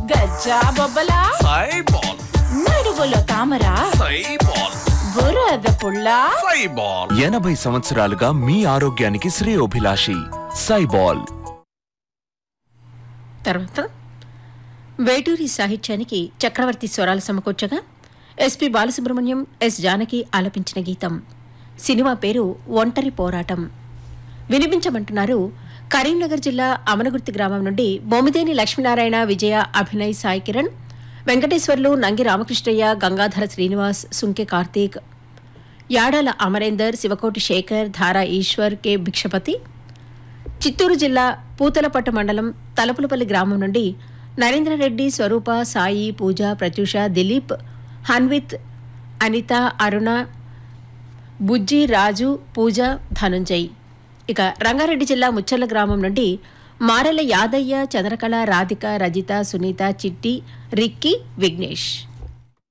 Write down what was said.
గజ్జా బొబ్బలా సైబాల్ నడువులో తామర సైబాల్ బురద పుల్ల సైబాల్ ఎనభై సంవత్సరాలుగా మీ ఆరోగ్యానికి శ్రేయోభిలాషి సైబాల్ తర్వాత వేటూరి సాహిత్యానికి చక్రవర్తి స్వరాలు సమకూర్చగా ఎస్పి బాలసుబ్రహ్మణ్యం ఎస్ జానకి ఆలపించిన గీతం సినిమా పేరు ఒంటరి పోరాటం వినిపించమంటున్నారు కరీంనగర్ జిల్లా అమనగుర్తి గ్రామం నుండి బొమ్మిదేని లక్ష్మీనారాయణ విజయ అభినయ్ సాయి కిరణ్ వెంకటేశ్వర్లు నంగి రామకృష్ణయ్య గంగాధర శ్రీనివాస్ సుంకె కార్తీక్ యాడాల అమరేందర్ శివకోటి శేఖర్ ధారా ఈశ్వర్ కె భిక్షపతి చిత్తూరు జిల్లా పూతలపట్టు మండలం తలపులపల్లి గ్రామం నుండి నరేంద్రరెడ్డి స్వరూప సాయి పూజ ప్రత్యూష దిలీప్ హన్విత్ అనిత అరుణ బుజ్జి రాజు పూజ ధనుంజయ్ ఇక రంగారెడ్డి జిల్లా ముచ్చర్ల గ్రామం నుండి మారెల యాదయ్య చంద్రకళ రాధిక రజిత సునీత చిట్టి రిక్కీ విఘ్నేష్